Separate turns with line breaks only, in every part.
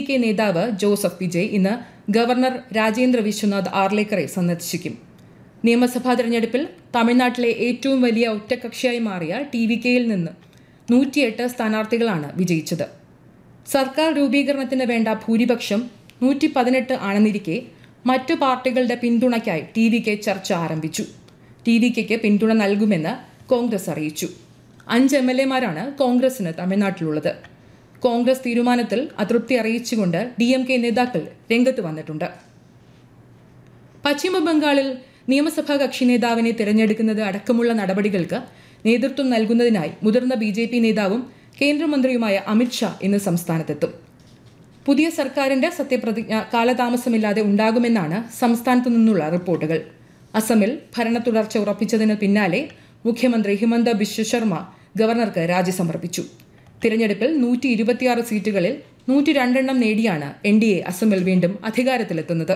K നേതാവ് Joseph Vijay ഇന്ന് governor Rajendra Vishwanath ആർലേക്കറെ സന്ദർശിക്കും നിയമസഭാ തെരഞ്ഞെടുപ്പിൽ തമിഴ്നാട്ടിലെ ഏറ്റവും വലിയ ഒറ്റകക്ഷിയായി മാറിയ ടി വി കെയിൽ നിന്ന് നൂറ്റിയെട്ട് സ്ഥാനാർത്ഥികളാണ് വിജയിച്ചത് സർക്കാർ രൂപീകരണത്തിന് വേണ്ട ഭൂരിപക്ഷം നൂറ്റി പതിനെട്ട് ആണെന്നിരിക്കെ മറ്റു പാർട്ടികളുടെ പിന്തുണയ്ക്കായി ടി വി കെ ചർച്ച ആരംഭിച്ചു ടി വി കെക്ക് പിന്തുണ നൽകുമെന്ന് കോൺഗ്രസ് അറിയിച്ചു അഞ്ച് എം എൽ എമാരാണ് കോൺഗ്രസിന് തമിഴ്നാട്ടിലുള്ളത് കോൺഗ്രസ് തീരുമാനത്തിൽ അതൃപ്തി അറിയിച്ചുകൊണ്ട് ഡി എം കെ നേതാക്കൾ രംഗത്ത് വന്നിട്ടുണ്ട് പശ്ചിമ ബംഗാളിൽ നിയമസഭാ കക്ഷി നേതാവിനെ തിരഞ്ഞെടുക്കുന്നത് അടക്കമുള്ള നടപടികൾക്ക് നേതൃത്വം നൽകുന്നതിനായി മുതിർന്ന ബി ജെ പി നേതാവും കേന്ദ്രമന്ത്രിയുമായ അമിത്ഷാ ഇന്ന് സംസ്ഥാനത്തെത്തും പുതിയ സർക്കാരിന്റെ സത്യപ്രതിജ്ഞ കാലതാമസമില്ലാതെ ഉണ്ടാകുമെന്നാണ് സംസ്ഥാനത്തു നിന്നുള്ള റിപ്പോർട്ടുകൾ അസമിൽ ഭരണ തുടർച്ച ഉറപ്പിച്ചതിന് പിന്നാലെ മുഖ്യമന്ത്രി ഹിമന്ത ബിശ്വ ശർമ്മ ഗവർണർക്ക് രാജി സമർപ്പിച്ചു തിരഞ്ഞെടുപ്പിൽ നൂറ്റി ഇരുപത്തിയാറ് സീറ്റുകളിൽ നൂറ്റി രണ്ടെണ്ണം നേടിയാണ് എൻ ഡി എ അസമിൽ വീണ്ടും അധികാരത്തിലെത്തുന്നത്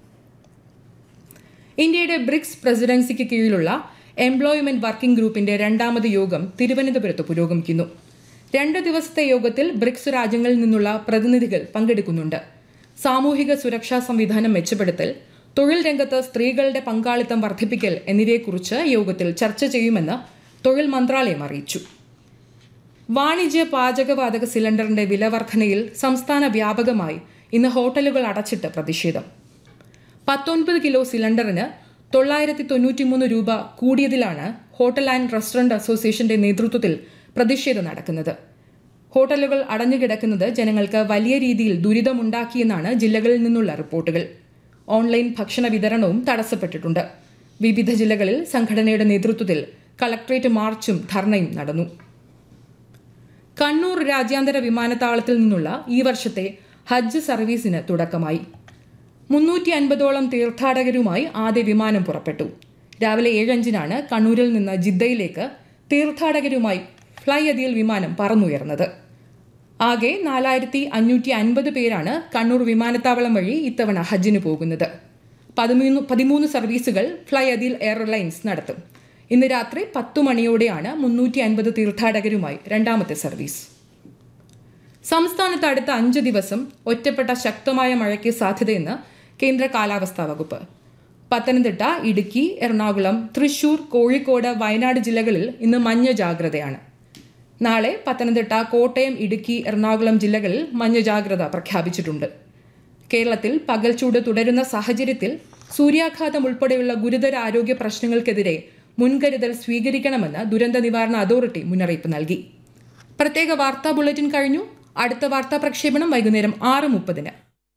ഇന്ത്യയുടെ ബ്രിക്സ് പ്രസിഡൻസിക്ക് കീഴിലുള്ള എംപ്ലോയ്മെന്റ് വർക്കിംഗ് ഗ്രൂപ്പിന്റെ രണ്ടാമത് യോഗം തിരുവനന്തപുരത്ത് പുരോഗമിക്കുന്നു രണ്ട് ദിവസത്തെ യോഗത്തിൽ ബ്രിക്സ് രാജ്യങ്ങളിൽ നിന്നുള്ള പ്രതിനിധികൾ പങ്കെടുക്കുന്നുണ്ട് സാമൂഹിക സുരക്ഷാ സംവിധാനം മെച്ചപ്പെടുത്തൽ തൊഴിൽ രംഗത്ത് സ്ത്രീകളുടെ പങ്കാളിത്തം വർദ്ധിപ്പിക്കൽ എന്നിവയെക്കുറിച്ച് യോഗത്തിൽ ചർച്ച ചെയ്യുമെന്ന് തൊഴിൽ മന്ത്രാലയം അറിയിച്ചു വാണിജ്യ പാചകവാതക സിലിണ്ടറിന്റെ വില വർധനയിൽ സംസ്ഥാന വ്യാപകമായി ഇന്ന് ഹോട്ടലുകൾ അടച്ചിട്ട് പ്രതിഷേധം പത്തൊൻപത് കിലോ സിലിണ്ടറിന് തൊള്ളായിരത്തി തൊണ്ണൂറ്റിമൂന്ന് രൂപ കൂടിയതിലാണ് ഹോട്ടൽ ആൻഡ് റെസ്റ്റോറന്റ് അസോസിയേഷന്റെ നേതൃത്വത്തിൽ പ്രതിഷേധം നടക്കുന്നത് ഹോട്ടലുകൾ അടഞ്ഞുകിടക്കുന്നത് ജനങ്ങൾക്ക് വലിയ രീതിയിൽ ദുരിതമുണ്ടാക്കിയെന്നാണ് ജില്ലകളിൽ നിന്നുള്ള റിപ്പോർട്ടുകൾ ഓൺലൈൻ ഭക്ഷണ വിതരണവും തടസ്സപ്പെട്ടിട്ടുണ്ട് വിവിധ ജില്ലകളിൽ സംഘടനയുടെ നേതൃത്വത്തിൽ കളക്ട്രേറ്റ് മാർച്ചും ധർണയും നടന്നു കണ്ണൂർ രാജ്യാന്തര വിമാനത്താവളത്തിൽ നിന്നുള്ള ഈ വർഷത്തെ ഹജ്ജ് സർവീസിന് തുടക്കമായി മുന്നൂറ്റി അൻപതോളം തീർത്ഥാടകരുമായി ആദ്യ വിമാനം പുറപ്പെട്ടു രാവിലെ ഏഴഞ്ചിനാണ് കണ്ണൂരിൽ നിന്ന് ജിദ്ദയിലേക്ക് തീർത്ഥാടകരുമായി ഫ്ലൈ അതിൽ വിമാനം പറന്നുയർന്നത് ആകെ നാലായിരത്തി അഞ്ഞൂറ്റി അൻപത് പേരാണ് കണ്ണൂർ വിമാനത്താവളം വഴി ഇത്തവണ ഹജ്ജിന് പോകുന്നത് പതിമൂന്ന് പതിമൂന്ന് സർവീസുകൾ ഫ്ലൈ അതിൽ എയർലൈൻസ് നടത്തും ഇന്ന് രാത്രി പത്തു മണിയോടെയാണ് മുന്നൂറ്റി അൻപത് തീർത്ഥാടകരുമായി രണ്ടാമത്തെ സർവീസ് സംസ്ഥാനത്ത് അടുത്ത അഞ്ച് ദിവസം ഒറ്റപ്പെട്ട ശക്തമായ മഴയ്ക്ക് സാധ്യതയെന്ന് കേന്ദ്ര കാലാവസ്ഥാ വകുപ്പ് പത്തനംതിട്ട ഇടുക്കി എറണാകുളം തൃശൂർ കോഴിക്കോട് വയനാട് ജില്ലകളിൽ ഇന്ന് മഞ്ഞ ജാഗ്രതയാണ് നാളെ പത്തനംതിട്ട കോട്ടയം ഇടുക്കി എറണാകുളം ജില്ലകളിൽ മഞ്ഞ ജാഗ്രത പ്രഖ്യാപിച്ചിട്ടുണ്ട് കേരളത്തിൽ പകൽച്ചൂട് തുടരുന്ന സാഹചര്യത്തിൽ സൂര്യാഘാതം ഉൾപ്പെടെയുള്ള ഗുരുതര ആരോഗ്യ പ്രശ്നങ്ങൾക്കെതിരെ മുൻകരുതൽ സ്വീകരിക്കണമെന്ന് ദുരന്ത നിവാരണ അതോറിറ്റി മുന്നറിയിപ്പ് നൽകി പ്രത്യേക വാർത്താ ബുള്ളറ്റിൻ കഴിഞ്ഞു അടുത്ത വാർത്താ പ്രക്ഷേപണം വൈകുന്നേരം ആറ് മുപ്പതിന്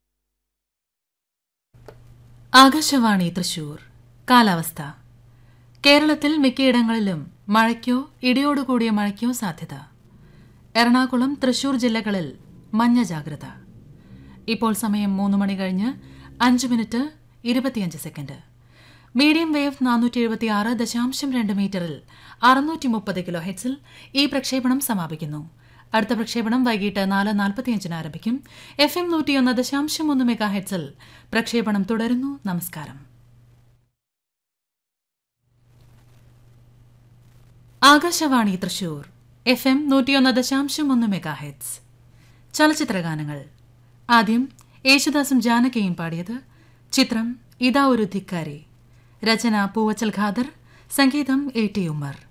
ആകാശവാണി തൃശൂർ കാലാവസ്ഥ കേരളത്തിൽ മിക്കയിടങ്ങളിലും മഴയ്ക്കോ ഇടിയോടുകൂടിയ മഴയ്ക്കോ സാധ്യത എറണാകുളം തൃശൂർ ജില്ലകളിൽ മഞ്ഞ ജാഗ്രത ഇപ്പോൾ സമയം മൂന്ന് മണി കഴിഞ്ഞ് അഞ്ച് മിനിറ്റ് ഇരുപത്തിയഞ്ച് സെക്കൻഡ് മീഡിയം വേവ് നാനൂറ്റി എഴുപത്തി ആറ് ദശാംശം രണ്ട് മീറ്ററിൽ അറുന്നൂറ്റി മുപ്പത് കിലോ ഹെഡ്സിൽ ഈ പ്രക്ഷേപണം സമാപിക്കുന്നു അടുത്ത പ്രക്ഷേപണം വൈകിട്ട് നാല് നാൽപ്പത്തിയഞ്ചിന് ആരംഭിക്കും എഫ് എം നൂറ്റിയൊന്ന് ദശാംശം ഒന്ന് മെഗാ ഹെഡ്സിൽ പ്രക്ഷേപണം തുടരുന്നു നമസ്കാരം ആകാശവാണി തൃശൂർ എഫ് എം നൂറ്റിയൊന്ന് ദശാംശം ഒന്ന് മെഗാ ഹെഡ്സ് ചലച്ചിത്രഗാനങ്ങൾ ആദ്യം യേശുദാസും ജാനകിയും പാടിയത് ചിത്രം ഇതാ ഒരു ധിക്കാരി രചന പൂവച്ചൽ ഖാദർ സംഗീതം എ ടി ഉമ്മർ